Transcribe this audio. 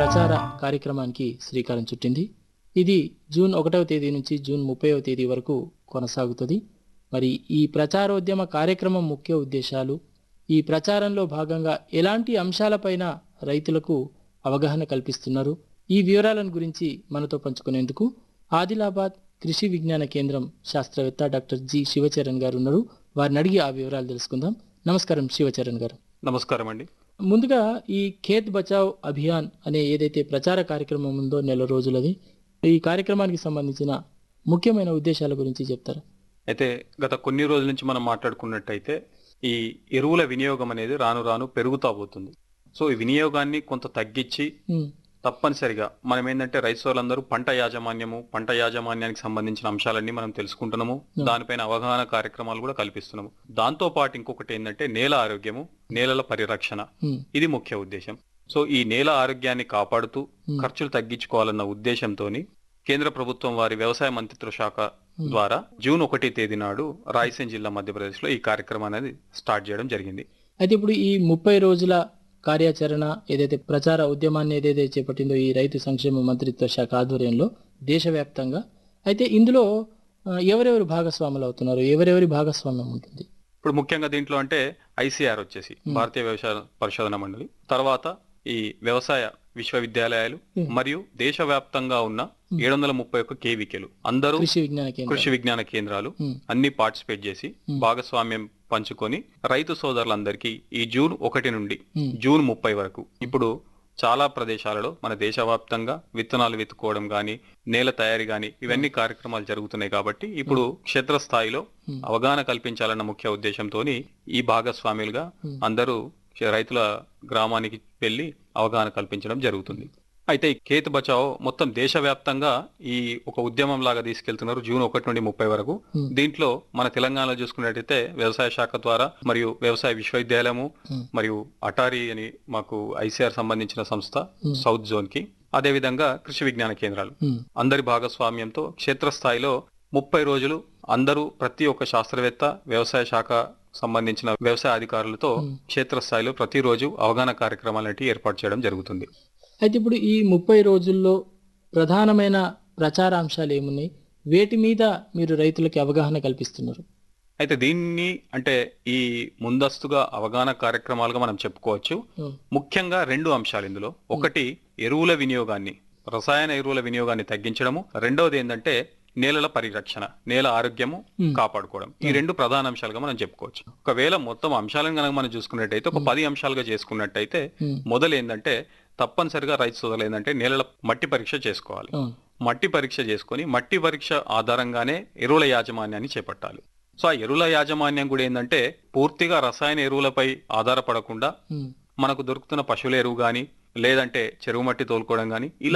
ప్రచార కార్యక్రమానికి శ్రీకారం చుట్టింది ఇది జూన్ ఒకటవ తేదీ నుంచి జూన్ ముప్పైవ తేదీ వరకు కొనసాగుతుంది మరి ఈ ప్రచారోద్యమ కార్యక్రమం ముఖ్య ఉద్దేశాలు ఈ ప్రచారంలో భాగంగా ఎలాంటి అంశాలపైన రైతులకు అవగాహన కల్పిస్తున్నారు ఈ వివరాలను గురించి మనతో పంచుకునేందుకు ఆదిలాబాద్ కృషి విజ్ఞాన కేంద్రం శాస్త్రవేత్త డాక్టర్ జి శివచరణ్ గారు ఉన్నారు వారిని అడిగి ఆ వివరాలు తెలుసుకుందాం నమస్కారం శివచరణ్ గారు నమస్కారం అండి ముందుగా ఈ ఖేత్ బచావ్ అభియాన్ అనే ఏదైతే ప్రచార కార్యక్రమం ఉందో నెల రోజులది ఈ కార్యక్రమానికి సంబంధించిన ముఖ్యమైన ఉద్దేశాల గురించి చెప్తారా అయితే గత కొన్ని రోజుల నుంచి మనం మాట్లాడుకున్నట్టయితే ఈ ఎరువుల వినియోగం అనేది రాను రాను పెరుగుతా పోతుంది సో ఈ వినియోగాన్ని కొంత తగ్గించి ఉమ్, తప్పనిసరిగా మనం ఏంటంటే రైతు సోదరులందరూ పంట యాజమాన్యము పంట యాజమాన్యానికి సంబంధించిన అంశాలన్నీ మనం తెలుసుకుంటున్నాము దానిపైన అవగాహన కార్యక్రమాలు కూడా కల్పిస్తున్నాము దాంతో పాటు ఇంకొకటి ఏంటంటే నేల ఆరోగ్యము నేలల పరిరక్షణ ఉమ్, ఇది ముఖ్య ఉద్దేశం సో ఈ నేల ఆరోగ్యాన్ని కాపాడుతూ ఖర్చులు తగ్గించుకోవాలన్న ఉద్దేశంతో కేంద్ర ప్రభుత్వం వారి వ్యవసాయ మంత్రిత్వ శాఖ ద్వారా జూన్ ఒకటి తేదీ నాడు రాయసేన్ జిల్లా మధ్యప్రదేశ్ లో ఈ కార్యక్రమం అనేది స్టార్ట్ చేయడం జరిగింది అయితే ఇప్పుడు ఈ ముప్పై రోజుల కార్యాచరణ ఏదైతే ప్రచార ఉద్యమాన్ని ఏదైతే చేపట్టిందో ఈ రైతు సంక్షేమ మంత్రిత్వ శాఖ ఆధ్వర్యంలో దేశవ్యాప్తంగా అయితే ఇందులో ఆ, ఎవరెవరు భాగస్వాములు అవుతున్నారు ఎవరెవరి భాగస్వామ్యం ఉంటుంది ఇప్పుడు ముఖ్యంగా దీంట్లో అంటే ఐసీఆర్ వచ్చేసి భారతీయ వ్యవసాయ పరిశోధన మండలి తర్వాత ఈ వ్యవసాయ విశ్వవిద్యాలయాలు మరియు దేశవ్యాప్తంగా ఉన్న ఏడు వందల ముప్పై ఒక్క కేవీకేలు అందరూ కృషి విజ్ఞాన కేంద్రం కృషి విజ్ఞాన కేంద్రాలు ఉమ్, అన్ని పార్టిసిపేట్ చేసి భాగస్వామ్యం పంచుకొని రైతు సోదరులందరికీ ఈ జూన్ ఒకటి నుండి ఉమ్, జూన్ ముప్పై వరకు ఇప్పుడు చాలా ప్రదేశాలలో మన దేశవ్యాప్తంగా విత్తనాలు వెతుక్కోవడం గాని నేల తయారీ గాని ఇవన్నీ కార్యక్రమాలు జరుగుతున్నాయి కాబట్టి ఇప్పుడు క్షేత్రస్థాయిలో అవగాహన కల్పించాలన్న ముఖ్య ఉద్దేశంతో ఈ భాగస్వాములుగా అందరూ రైతుల గ్రామానికి వెళ్లి అవగాహన కల్పించడం జరుగుతుంది అయితే ఈ కేత్ బచావ్ మొత్తం దేశవ్యాప్తంగా ఈ ఒక ఉద్యమం లాగా తీసుకెళ్తున్నారు జూన్ ఒకటి నుండి ముప్పై వరకు Hmm. దీంట్లో మన తెలంగాణలో చూసుకున్నట్టయితే వ్యవసాయ శాఖ ద్వారా మరియు వ్యవసాయ విశ్వవిద్యాలయము Hmm. మరియు అటారీ అని మాకు ఐసీఆర్ సంబంధించిన సంస్థ Hmm. సౌత్ జోన్ కి అదే విధంగా కృషి విజ్ఞాన కేంద్రాలు ఉమ్, అందరి భాగస్వామ్యంతో క్షేత్రస్థాయిలో ముప్పై రోజులు అందరూ ప్రతి ఒక్క శాస్త్రవేత్త వ్యవసాయ శాఖ సంబంధించిన వ్యవసాయ అధికారులతో క్షేత్రస్థాయిలో ప్రతిరోజు అవగాహన కార్యక్రమాలు ఏర్పాటు చేయడం జరుగుతుంది అయితే ఇప్పుడు ఈ ముప్పై రోజుల్లో ప్రధానమైన ప్రచార అంశాలు ఏమున్నాయి వేటి మీద మీరు రైతులకి అవగాహన కల్పిస్తున్నారు అయితే దీన్ని అంటే ఈ ముందస్తుగా అవగాహన కార్యక్రమాలుగా మనం చెప్పుకోవచ్చు ఉమ్, ముఖ్యంగా రెండు అంశాలు ఇందులో ఒకటి ఎరువుల వినియోగాన్ని రసాయన ఎరువుల వినియోగాన్ని తగ్గించడము రెండవది ఏంటంటే నేలల పరిరక్షణ నేల ఆరోగ్యము Hmm. కాపాడుకోవడం ఈ రెండు ప్రధాన అంశాలుగా మనం చెప్పుకోవచ్చు ఒకవేళ మొత్తం అంశాలను కనుక మనం చూసుకున్నట్టయితే ఒక పది అంశాలుగా చేసుకున్నట్టయితే ఉమ్, మొదలు ఏంటంటే తప్పనిసరిగా రైతు సోదరులు ఏంటంటే నేలల మట్టి పరీక్ష చేసుకోవాలి అవును మట్టి పరీక్ష చేసుకొని మట్టి పరీక్ష ఆధారంగానే ఎరువుల యాజమాన్యాన్ని చేపట్టాలి సో ఆ ఎరువుల యాజమాన్యం కూడా ఏంటంటే పూర్తిగా రసాయన ఎరువులపై ఆధారపడకుండా ఉమ్, మనకు దొరుకుతున్న పశువుల ఎరువు గాని లేదంటే చెరువు మట్టి తోలుకోవడం గాని ఇలా